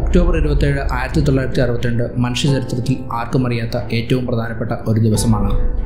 October ഇരുപത്തേഴ് ആയിരത്തി തൊള്ളായിരത്തി അറുപത്തിരണ്ട് മനുഷ്യചരിത്രത്തിൽ ആർക്കും അറിയാത്ത ഏറ്റവും പ്രധാനപ്പെട്ട ഒരു ദിവസമാണ്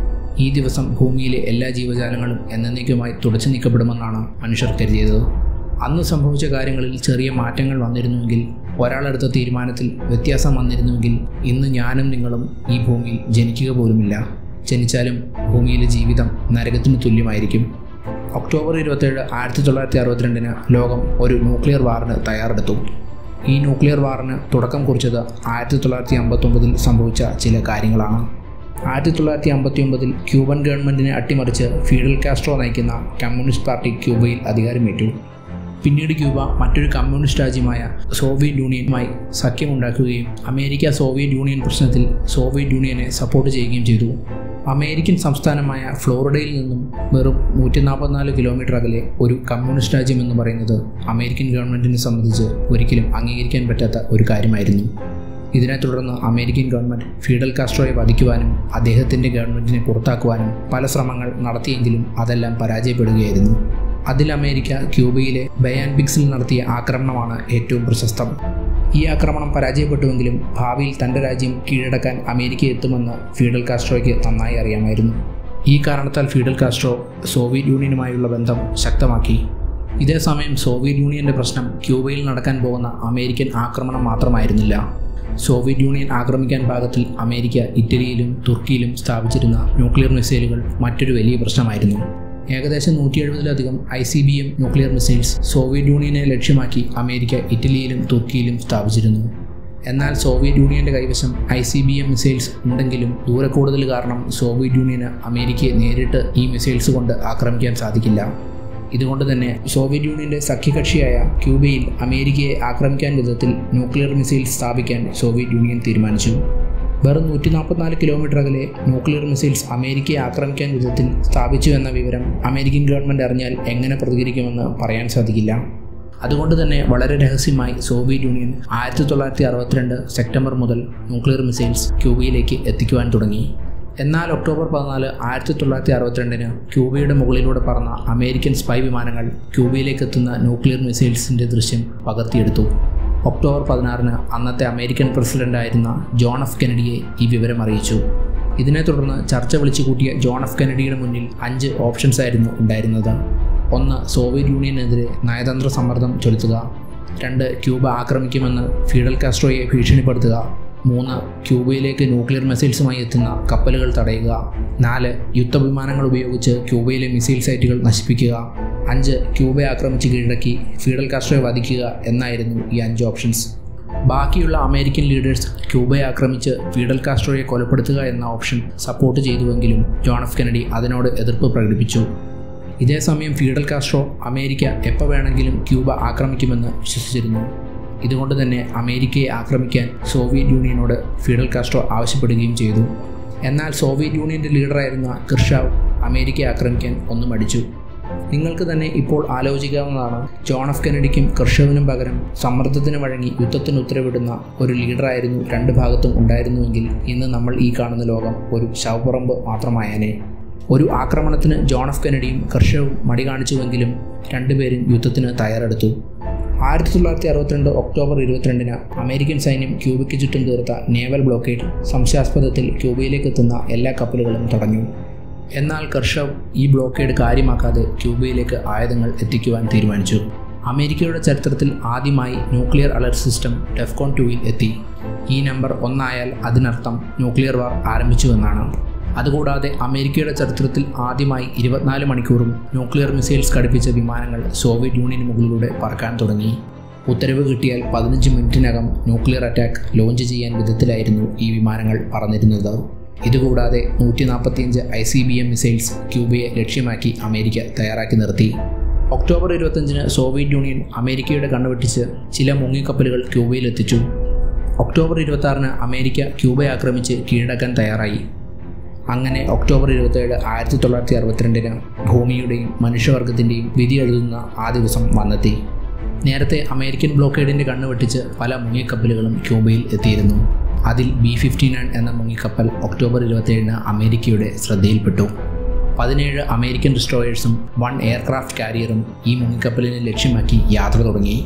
ഈ ദിവസം ഭൂമിയിലെ എല്ലാ ജീവജാലങ്ങളും എന്നേക്കുമായി തുടച്ചു നീക്കപ്പെടുമെന്നാണ് മനുഷ്യർ കരുതിയത് അന്ന് സംഭവിച്ച കാര്യങ്ങളിൽ ചെറിയ മാറ്റങ്ങൾ വന്നിരുന്നുവെങ്കിൽ ഒരാളെടുത്ത തീരുമാനത്തിൽ വ്യത്യാസം വന്നിരുന്നുവെങ്കിൽ ഇന്ന് ഞാനും നിങ്ങളും ഈ ഭൂമിയിൽ ജനിക്കുക പോലുമില്ല ജനിച്ചാലും ഭൂമിയിലെ ജീവിതം നരകത്തിന് തുല്യമായിരിക്കും ഒക്ടോബർ ഇരുപത്തേഴ് ആയിരത്തി തൊള്ളായിരത്തി അറുപത്തിരണ്ടിന് ലോകം ഒരു ന്യൂക്ലിയർ വാറിന് തയ്യാറെടുത്തു ഈ ന്യൂക്ലിയർ വാറിന് തുടക്കം കുറിച്ചത് ആയിരത്തി തൊള്ളായിരത്തി അമ്പത്തൊമ്പതിൽ സംഭവിച്ച ചില കാര്യങ്ങളാണ് ആയിരത്തി തൊള്ളായിരത്തി അമ്പത്തി ഒമ്പതിൽ ക്യൂബൻ ഗവൺമെൻറ്റിനെ അട്ടിമറിച്ച് ഫീഡൽ കാസ്ട്രോ നയിക്കുന്ന കമ്മ്യൂണിസ്റ്റ് പാർട്ടി ക്യൂബയിൽ അധികാരമേറ്റു പിന്നീട് ക്യൂബ മറ്റൊരു കമ്മ്യൂണിസ്റ്റ് രാജ്യമായ സോവിയറ്റ് യൂണിയനുമായി സഖ്യമുണ്ടാക്കുകയും അമേരിക്ക സോവിയറ്റ് യൂണിയൻ പ്രശ്നത്തിൽ സോവിയറ്റ് യൂണിയനെ സപ്പോർട്ട് ചെയ്യുകയും ചെയ്തു അമേരിക്കൻ സംസ്ഥാനമായ ഫ്ലോറിഡയിൽ നിന്നും വെറും നൂറ്റി നാൽപ്പത്തിനാല് കിലോമീറ്റർ അകലെ ഒരു കമ്മ്യൂണിസ്റ്റ് രാജ്യം എന്ന് പറയുന്നത് അമേരിക്കൻ ഗവൺമെൻറ്റിനെ സംബന്ധിച്ച് ഒരിക്കലും അംഗീകരിക്കാൻ പറ്റാത്ത ഒരു കാര്യമായിരുന്നു ഇതിനെ തുടർന്ന് അമേരിക്കൻ ഗവൺമെൻറ് ഫീഡൽ കാസ്ട്രോയെ വധിക്കുവാനും അദ്ദേഹത്തിൻ്റെ ഗവൺമെൻറ്റിനെ പുറത്താക്കുവാനും പല ശ്രമങ്ങൾ നടത്തിയെങ്കിലും അതെല്ലാം പരാജയപ്പെടുകയായിരുന്നു അതിൽ അമേരിക്ക ക്യൂബയിലെ ബയാൻബിക്സിൽ നടത്തിയ ആക്രമണമാണ് ഏറ്റവും പ്രശസ്തം ഈ ആക്രമണം പരാജയപ്പെട്ടുവെങ്കിലും ഭാവിയിൽ തൻ്റെ രാജ്യം കീഴടക്കാൻ അമേരിക്ക എത്തുമെന്ന് ഫീഡൽ കാസ്ട്രോയ്ക്ക് നന്നായി അറിയാമായിരുന്നു ഈ കാരണത്താൽ ഫീഡൽ കാസ്ട്രോ സോവിയറ്റ് യൂണിയനുമായുള്ള ബന്ധം ശക്തമാക്കി ഇതേസമയം സോവിയറ്റ് യൂണിയൻ്റെ പ്രശ്നം ക്യൂബയിൽ നടക്കാൻ പോകുന്ന അമേരിക്കൻ ആക്രമണം മാത്രമായിരുന്നില്ല സോവിയറ്റ് യൂണിയൻ ആക്രമിക്കാൻ പാകത്തിൽ അമേരിക്ക ഇറ്റലിയിലും തുർക്കിയിലും സ്ഥാപിച്ചിരുന്ന ന്യൂക്ലിയർ മിസൈലുകൾ മറ്റൊരു വലിയ പ്രശ്നമായിരുന്നു ഏകദേശം നൂറ്റി എഴുപതിലധികം I C B M nuclear missiles Soviet യൂണിയനെ ലക്ഷ്യമാക്കി അമേരിക്ക ഇറ്റലിയിലും തുർക്കിയിലും സ്ഥാപിച്ചിരുന്നു എന്നാൽ സോവിയറ്റ് യൂണിയന്റെ കൈവശം I C B M missiles ഉണ്ടെങ്കിലും ദൂരക്കൂടുതൽ കാരണം സോവിയറ്റ് യൂണിയന് അമേരിക്കയെ നേരിട്ട് ഈ മിസൈൽസ് കൊണ്ട് ആക്രമിക്കാൻ സാധിക്കില്ല ഇതുകൊണ്ട് തന്നെ സോവിയറ്റ് യൂണിയന്റെ സഖ്യകക്ഷിയായ ക്യൂബയിൽ അമേരിക്കയെ ആക്രമിക്കാൻ വിധത്തിൽ ന്യൂക്ലിയർ മിസൈൽ സ്ഥാപിക്കാൻ സോവിയറ്റ് യൂണിയൻ തീരുമാനിച്ചു വെറും നൂറ്റി നാൽപ്പത്തിനാല് കിലോമീറ്റർ അകലെ ന്യൂക്ലിയർ മിസൈൽസ് അമേരിക്കയെ ആക്രമിക്കാൻ വിധത്തിൽ സ്ഥാപിച്ചു എന്ന വിവരം അമേരിക്കൻ ഗവൺമെൻറ് അറിഞ്ഞാൽ എങ്ങനെ പ്രതികരിക്കുമെന്ന് പറയാൻ സാധിക്കില്ല അതുകൊണ്ട് തന്നെ വളരെ രഹസ്യമായി സോവിയറ്റ് യൂണിയൻ ആയിരത്തി തൊള്ളായിരത്തി അറുപത്തിരണ്ട് സെപ്റ്റംബർ മുതൽ ന്യൂക്ലിയർ മിസൈൽസ് ക്യൂബയിലേക്ക് എത്തിക്കുവാൻ തുടങ്ങി എന്നാൽ ഒക്ടോബർ പതിനാല് ആയിരത്തി തൊള്ളായിരത്തി അറുപത്തിരണ്ടിന് ക്യൂബയുടെ മുകളിലൂടെ പറന്ന അമേരിക്കൻ സ്പൈ വിമാനങ്ങൾ ക്യൂബയിലേക്ക് എത്തുന്ന ന്യൂക്ലിയർ മിസൈൽസിൻ്റെ ദൃശ്യം പകർത്തിയെടുത്തു ഒക്ടോബർ പതിനാറിന് അന്നത്തെ അമേരിക്കൻ പ്രസിഡന്റായിരുന്ന ജോൺ എഫ് കെനഡിയെ ഈ വിവരം അറിയിച്ചു ഇതിനെ തുടർന്ന് ചർച്ച വിളിച്ചു കൂട്ടിയ ജോൺ എഫ് കെനഡിയുടെ മുന്നിൽ അഞ്ച് ഓപ്ഷൻസ് ആയിരുന്നു ഉണ്ടായിരുന്നത് ഒന്ന് സോവിയറ്റ് യൂണിയനെതിരെ നയതന്ത്ര സമ്മർദ്ദം ചെലുത്തുക രണ്ട് ക്യൂബ ആക്രമിക്കുമെന്ന് ഫീഡൽ കാസ്ട്രോയെ ഭീഷണിപ്പെടുത്തുക മൂന്ന് ക്യൂബയിലേക്ക് ന്യൂക്ലിയർ മിസൈൽസുമായി എത്തുന്ന കപ്പലുകൾ തടയുക നാല് യുദ്ധവിമാനങ്ങൾ ഉപയോഗിച്ച് ക്യൂബയിലെ മിസൈൽ സൈറ്റുകൾ നശിപ്പിക്കുക അഞ്ച് ക്യൂബയെ ആക്രമിച്ച് കീഴടക്കി ഫീഡൽ കാസ്ട്രോയെ വധിക്കുക എന്നായിരുന്നു ഈ അഞ്ച് ഓപ്ഷൻസ് ബാക്കിയുള്ള അമേരിക്കൻ ലീഡേഴ്സ് ക്യൂബയെ ആക്രമിച്ച് ഫീഡൽ കാസ്ട്രോയെ കൊലപ്പെടുത്തുക എന്ന ഓപ്ഷൻ സപ്പോർട്ട് ചെയ്തുവെങ്കിലും ജോൺ എഫ് കെനഡി അതിനോട് എതിർപ്പ് പ്രകടിപ്പിച്ചു ഇതേസമയം ഫീഡൽ കാസ്ട്രോ അമേരിക്ക എപ്പോൾ വേണമെങ്കിലും ക്യൂബ ആക്രമിക്കുമെന്ന് വിശ്വസിച്ചിരുന്നു ഇതുകൊണ്ട് തന്നെ അമേരിക്കയെ ആക്രമിക്കാൻ സോവിയറ്റ് യൂണിയനോട് ഫീഡൽ കാസ്ട്രോ ആവശ്യപ്പെടുകയും ചെയ്തു എന്നാൽ സോവിയറ്റ് യൂണിയൻ്റെ ലീഡറായിരുന്ന കിർഷാവ് അമേരിക്കയെ ആക്രമിക്കാൻ ഒന്നും അടിച്ചു നിങ്ങൾക്ക് തന്നെ ഇപ്പോൾ ആലോചിക്കാവുന്നതാണ് ജോൺ എഫ് കെനഡിക്കും കർഷവിനും പകരം സമ്മർദ്ദത്തിന് വഴങ്ങി യുദ്ധത്തിന് ഉത്തരവിടുന്ന ഒരു ലീഡറായിരുന്നു രണ്ട് ഭാഗത്തും ഉണ്ടായിരുന്നുവെങ്കിൽ ഇന്ന് നമ്മൾ ഈ കാണുന്ന ലോകം ഒരു ശവപ്പുറമ്പ് മാത്രമായേനെ ഒരു ആക്രമണത്തിന് ജോൺ എഫ് കെനഡിയും കർഷവും മടി കാണിച്ചുവെങ്കിലും രണ്ടുപേരും യുദ്ധത്തിന് തയ്യാറെടുത്തു ആയിരത്തി തൊള്ളായിരത്തി അറുപത്തിരണ്ട് ഒക്ടോബർ ഇരുപത്തിരണ്ടിന് അമേരിക്കൻ സൈന്യം ക്യൂബയ്ക്ക് ചുറ്റും തീർത്ത നേവൽ ബ്ലോക്കേഡ് സംശയാസ്പദത്തിൽ ക്യൂബയിലേക്ക് എത്തുന്ന എല്ലാ കപ്പലുകളും തടഞ്ഞു എന്നാൽ കർഷവ് ഈ ബ്ലോക്കേഡ് കാര്യമാക്കാതെ ക്യൂബയിലേക്ക് ആയുധങ്ങൾ എത്തിക്കുവാൻ തീരുമാനിച്ചു അമേരിക്കയുടെ ചരിത്രത്തിൽ ആദ്യമായി ന്യൂക്ലിയർ അലർട്ട് സിസ്റ്റം ഡെഫ്കോൺ ടുവിൽ എത്തി ഈ നമ്പർ ഒന്നായാൽ അതിനർത്ഥം ന്യൂക്ലിയർ വാർ ആരംഭിച്ചുവെന്നാണ് അതുകൂടാതെ അമേരിക്കയുടെ ചരിത്രത്തിൽ ആദ്യമായി ഇരുപത്തിനാല് മണിക്കൂറും ന്യൂക്ലിയർ മിസൈൽസ് ഘടിപ്പിച്ച വിമാനങ്ങൾ സോവിയറ്റ് യൂണിയന് മുകളിലൂടെ പറക്കാൻ തുടങ്ങി ഉത്തരവ് കിട്ടിയാൽ പതിനഞ്ച് മിനിറ്റിനകം ന്യൂക്ലിയർ അറ്റാക്ക് ലോഞ്ച് ചെയ്യാൻ വിധത്തിലായിരുന്നു ഈ വിമാനങ്ങൾ പറന്നിരുന്നത് ഇതുകൂടാതെ നൂറ്റി നാൽപ്പത്തിയഞ്ച് I C B M missiles ക്യൂബയെ ലക്ഷ്യമാക്കി അമേരിക്ക തയ്യാറാക്കി നിർത്തി ഒക്ടോബർ ഇരുപത്തഞ്ചിന് സോവിയറ്റ് യൂണിയൻ അമേരിക്കയുടെ കണ്ണുവെട്ടിച്ച് ചില മുങ്ങിക്കപ്പലുകൾ ക്യൂബയിലെത്തിച്ചു ഒക്ടോബർ ഇരുപത്തി അമേരിക്ക ക്യൂബയെ ആക്രമിച്ച് കീഴടക്കാൻ തയ്യാറായി അങ്ങനെ ഒക്ടോബർ ഇരുപത്തേഴ് ആയിരത്തി തൊള്ളായിരത്തി അറുപത്തിരണ്ടിന് ഭൂമിയുടെയും മനുഷ്യവർഗത്തിൻ്റെയും വിധി എഴുതുന്ന ആ ദിവസം വന്നെത്തി നേരത്തെ അമേരിക്കൻ ബ്ലോക്കേഡിൻ്റെ കണ്ണ് വെട്ടിച്ച് പല മുങ്ങിക്കപ്പലുകളും ക്യൂബയിൽ എത്തിയിരുന്നു അതിൽ ബി ഫിഫ്റ്റി നയൻ എന്ന മുങ്ങിക്കപ്പൽ ഒക്ടോബർ ഇരുപത്തേഴിന് അമേരിക്കയുടെ ശ്രദ്ധയിൽപ്പെട്ടു പതിനേഴ് അമേരിക്കൻ ഡിസ്ട്രോയേഴ്സും വൺ എയർക്രാഫ്റ്റ് കാരിയറും ഈ മുങ്ങിക്കപ്പലിനെ ലക്ഷ്യമാക്കി യാത്ര തുടങ്ങി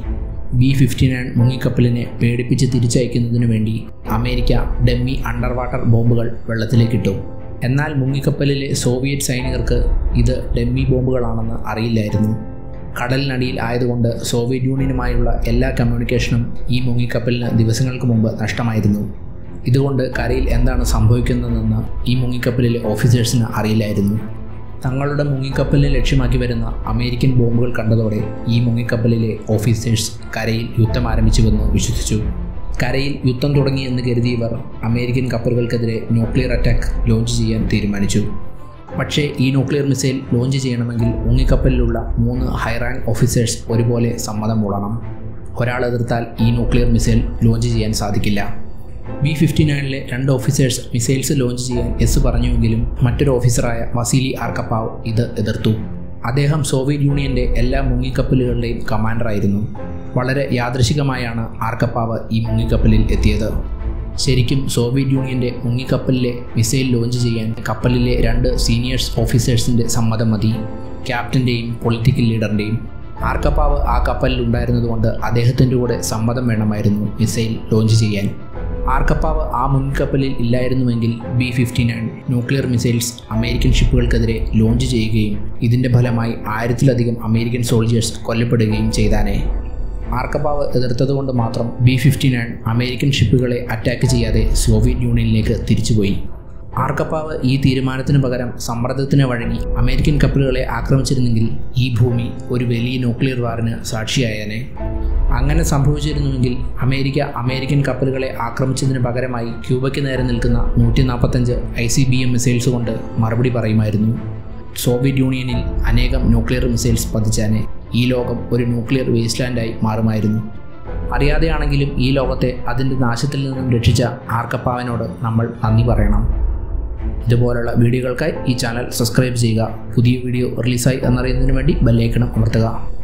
ബി ഫിഫ്റ്റി നയൻ മുങ്ങിക്കപ്പലിനെ പേടിപ്പിച്ച് തിരിച്ചയക്കുന്നതിനു വേണ്ടി അമേരിക്ക ഡെമ്മി അണ്ടർ വാട്ടർ ബോംബുകൾ വെള്ളത്തിലേക്കിട്ടു എന്നാൽ മുങ്ങിക്കപ്പലിലെ സോവിയറ്റ് സൈനികർക്ക് ഇത് ഡെമ്മി ബോംബുകളാണെന്ന് അറിയില്ലായിരുന്നു കടലിനടിയിൽ ആയതുകൊണ്ട് സോവിയറ്റ് യൂണിയനുമായുള്ള എല്ലാ കമ്മ്യൂണിക്കേഷനും ഈ മുങ്ങിക്കപ്പലിന് ദിവസങ്ങൾക്ക് മുമ്പ് നഷ്ടമായിരുന്നു ഇതുകൊണ്ട് കരയിൽ എന്താണ് സംഭവിക്കുന്നതെന്ന് ഈ മുങ്ങിക്കപ്പലിലെ ഓഫീസേഴ്സിന് അറിയില്ലായിരുന്നു തങ്ങളുടെ മുങ്ങിക്കപ്പലിനെ ലക്ഷ്യമാക്കി വരുന്ന അമേരിക്കൻ ബോംബുകൾ കണ്ടതോടെ ഈ മുങ്ങിക്കപ്പലിലെ ഓഫീസേഴ്സ് കരയിൽ യുദ്ധം ആരംഭിച്ചുവെന്ന് വിശ്വസിച്ചു കരയിൽ യുദ്ധം തുടങ്ങിയെന്ന് കരുതിയവർ അമേരിക്കൻ കപ്പലുകൾക്കെതിരെ ന്യൂക്ലിയർ അറ്റാക്ക് ലോഞ്ച് ചെയ്യാൻ തീരുമാനിച്ചു പക്ഷേ ഈ ന്യൂക്ലിയർ മിസൈൽ ലോഞ്ച് ചെയ്യണമെങ്കിൽ മുങ്ങിക്കപ്പലിലുള്ള മൂന്ന് ഹൈറാങ്ക് ഓഫീസേഴ്സ് ഒരുപോലെ സമ്മതം മൂളണം ഒരാൾ എതിർത്താൽ ഈ ന്യൂക്ലിയർ മിസൈൽ ലോഞ്ച് ചെയ്യാൻ സാധിക്കില്ല ബി ഫിഫ്റ്റി നയനിലെ രണ്ട് ഓഫീസേഴ്സ് മിസൈൽസ് ലോഞ്ച് ചെയ്യാൻ എസ് പറഞ്ഞുവെങ്കിലും മറ്റൊരു ഓഫീസറായ വസീലി ആർക്കപ്പാവ് ഇത് എതിർത്തു അദ്ദേഹം സോവിയറ്റ് യൂണിയന്റെ എല്ലാ മുങ്ങിക്കപ്പലുകളുടെയും കമാൻഡറായിരുന്നു വളരെ യാദൃശികമായാണ് ആർക്കപ്പാവ് ഈ മുങ്ങിക്കപ്പലിൽ എത്തിയത് ശരിക്കും സോവിയറ്റ് യൂണിയന്റെ മുങ്ങിക്കപ്പലിലെ മിസൈൽ ലോഞ്ച് ചെയ്യാൻ കപ്പലിലെ രണ്ട് സീനിയേഴ്സ് ഓഫീസേഴ്സിന്റെ സമ്മതം മതി ക്യാപ്റ്റന്റെയും പൊളിറ്റിക്കൽ ലീഡറിന്റെയും ആർക്കപ്പാവ് ആ കപ്പലിൽ ഉണ്ടായിരുന്നതുകൊണ്ട് അദ്ദേഹത്തിൻ്റെ കൂടെ സമ്മതം വേണമായിരുന്നു മിസൈൽ ലോഞ്ച് ചെയ്യാൻ ആർക്കപ്പാവ് ആ മുൻകപ്പലിൽ ഇല്ലായിരുന്നുവെങ്കിൽ B fifty nine nuclear missiles American ഷിപ്പുകൾക്കെതിരെ ലോഞ്ച് ചെയ്യുകയും ഇതിൻ്റെ ഫലമായി ആയിരത്തിലധികം അമേരിക്കൻ സോൾജേഴ്സ് കൊല്ലപ്പെടുകയും ചെയ്താനേ ആർക്കപ്പാവ് എതിർത്തതുകൊണ്ട് മാത്രം ബി ഫിഫ്റ്റി നയൻ അമേരിക്കൻ ഷിപ്പുകളെ അറ്റാക്ക് ചെയ്യാതെ സോവിയറ്റ് യൂണിയനിലേക്ക് തിരിച്ചുപോയി ആർക്കപ്പാവ് ഈ തീരുമാനത്തിന് പകരം സമ്മർദ്ദത്തിന് വഴങ്ങി അമേരിക്കൻ കപ്പലുകളെ ആക്രമിച്ചിരുന്നെങ്കിൽ ഈ ഭൂമി ഒരു വലിയ ന്യൂക്ലിയർ വാറിന് സാക്ഷിയായേനെ അങ്ങനെ സംഭവിച്ചിരുന്നുവെങ്കിൽ അമേരിക്ക അമേരിക്കൻ കപ്പലുകളെ ആക്രമിച്ചതിന് പകരമായി ക്യൂബയ്ക്ക് നേരെ നിൽക്കുന്ന നൂറ്റി നാൽപ്പത്തഞ്ച് I C B M missiles കൊണ്ട് മറുപടി പറയുമായിരുന്നു സോവിയറ്റ് യൂണിയനിൽ അനേകം ന്യൂക്ലിയർ മിസൈൽസ് പതിച്ചാനെ ഈ ലോകം ഒരു ന്യൂക്ലിയർ വേസ്റ്റ്ലാൻഡായി മാറുമായിരുന്നു അറിയാതെയാണെങ്കിലും ഈ ലോകത്തെ അതിൻ്റെ നാശത്തിൽ നിന്നും രക്ഷിച്ച ആർക്കപ്പാവിനോട് നമ്മൾ നന്ദി പറയണം ഇതുപോലുള്ള വീഡിയോകൾക്കായി ഈ ചാനൽ സബ്സ്ക്രൈബ് ചെയ്യുക പുതിയ വീഡിയോ റിലീസായി എന്നറിയുന്നതിന് വേണ്ടി ബെല്ലൈക്കണം അമർത്തുക